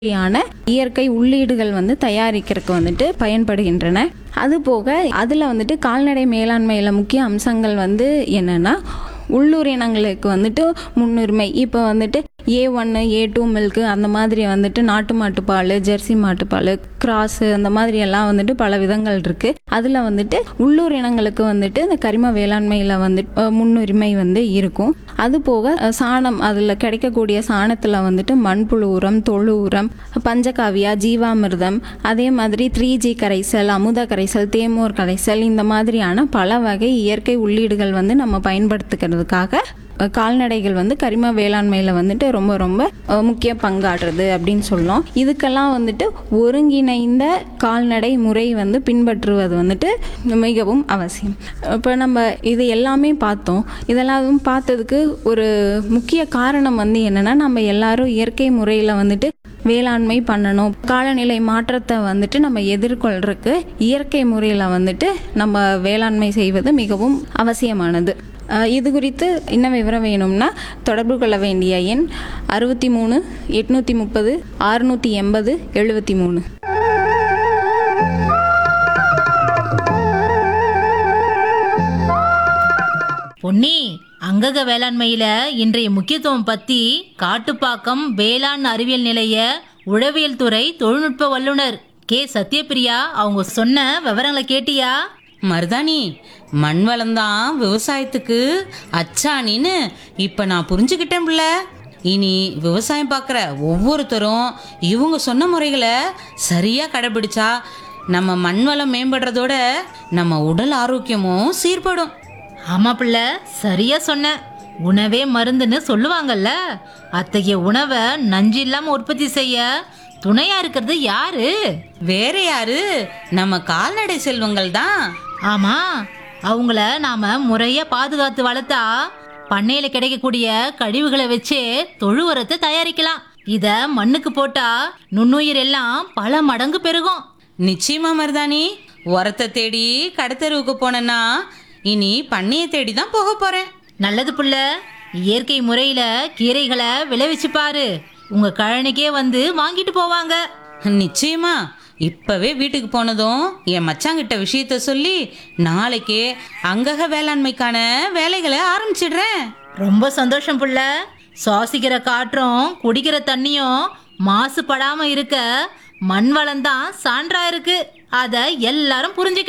யான இயற்கை உள்ளீடுகள் வந்து தயாரிக்கிறதுக்கு வந்துட்டு பயன்படுகின்றன அது போக அதில் வந்துட்டு கால்நடை மேலாண்மையில் முக்கிய அம்சங்கள் வந்து என்னென்னா உள்ளூர் இனங்களுக்கு வந்துட்டு முன்னுரிமை இப்போ வந்துட்டு ஏ ஒன்று ஏ டூ மில்க்கு அந்த மாதிரி வந்துட்டு நாட்டு மாட்டுப்பால் ஜெர்சி மாட்டுப்பால் கிராஸு அந்த மாதிரி எல்லாம் வந்துட்டு பல விதங்கள் இருக்குது அதில் வந்துட்டு உள்ளூர் இனங்களுக்கு வந்துட்டு இந்த கரிம வேளாண்மையில் வந்துட்டு அஹ், முன்னுரிமை வந்து இருக்கும் அது போக அஹ், சாணம் அதில் கிடைக்கக்கூடிய சாணத்தில் வந்துட்டு மண்புழு உரம் தொழு உரம் பஞ்சகாவியா ஜீவாமிர்தம் அதே மாதிரி த்ரீ ஜி கரைசல் அமுத கரைசல் தேமோர் கரைசல் இந்த மாதிரியான பல வகை இயற்கை உள்ளீடுகள் வந்து நம்ம பயன்படுத்திக்கிறதுக்காக அஹ், கால்நடைகள் வந்து கரிம வேளாண்மையில் வந்துட்டு ரொம்ப ரொம்ப அஹ், முக்கிய பங்காற்றுறது அப்படின்னு சொல்லலாம் இதுக்கெல்லாம் வந்துட்டு ஒருங்கிணைந்த கால்நடை முறை வந்து பின்பற்றுவது வந்துட்டு மிகவும் அவசியம் இப்போ நம்ம இது எல்லாமே பார்த்தோம் இதெல்லாம் பார்த்ததுக்கு ஒரு முக்கிய காரணம் வந்து என்னன்னா நம்ம எல்லாரும் இயற்கை முறையில் வந்துட்டு வேளாண்மை பண்ணணும் காலநிலை மாற்றத்தை வந்துட்டு நம்ம எதிர்கொள்றதுக்கு இயற்கை முறையில் வந்துட்டு நம்ம வேளாண்மை செய்வது மிகவும் அவசியமானது அஹ் இது குறித்து இன்னும் விவரம் வேணும்னா தொடர்பு கொள்ள வேண்டிய எண் அறுபத்தி மூணு எட்நூற்றி முப்பது அறுநூற்றி எண்பது எழுபத்தி மூணு பொன்னி அங்கக வேளாண்மையில இன்றைய முக்கியத்துவம் பத்தி காட்டுப்பாக்கம் வேளாண் அறிவியல் நிலைய உழவியல் துறை தொழில்நுட்ப வல்லுனர் கே சத்யபிரியா அவங்க சொன்ன விவரங்களை கேட்டியா மருதாணி மண் வளம்தான் விவசாயத்துக்கு அச்சாணின்னு இப்போ நான் புரிஞ்சுக்கிட்டேன் புள்ள இனி விவசாயம் பார்க்குற ஒவ்வொருத்தரும் இவங்க சொன்ன முறைகளை சரியாக கடைபிடிச்சா நம்ம மண் வளம் மேம்படுறதோட நம்ம உடல் ஆரோக்கியமும் சீர்படும் ஆமா பிள்ளை சரியா சொன்ன உணவே மருந்துன்னு சொல்லுவாங்கல்ல அத்தகைய உணவை நஞ்சு இல்லாம உற்பத்தி செய்ய துணையா இருக்கிறது யாரு வேற யாரு நம்ம கால்நடை செல்வங்கள் தான் ஆமா அவங்கள நாம முறையா பாதுகாத்து வளர்த்தா பண்ணையில கிடைக்கக்கூடிய கழிவுகளை வச்சே தொழு உரத்தை தயாரிக்கலாம் இத மண்ணுக்கு போட்டா நுண்ணுயிர் எல்லாம் பல மடங்கு பெருகும் நிச்சயமா மருதாணி உரத்தை தேடி கடத்தெருவுக்கு போனேன்னா இனி பண்ணையை தேடி தான் போக போறேன் நல்லது புள்ள இயற்கை முறையில கீரைகளை விளைவிச்சு பாரு உங்க கழனிக்கே வந்து வாங்கிட்டு போவாங்க நிச்சயமா இப்பவே வீட்டுக்கு போனதும் என் மச்சாங்கிட்ட விஷயத்த சொல்லி நாளைக்கே அங்கக வேளாண்மைக்கான வேலைகளை ஆரம்பிச்சிடுறேன் ரொம்ப சந்தோஷம் புள்ள சுவாசிக்கிற காற்றும் குடிக்கிற தண்ணியும் மாசுபடாம இருக்க மண் வளம் தான் சான்றா இருக்கு அத எல்லாரும் புரிஞ்சுக்கணும்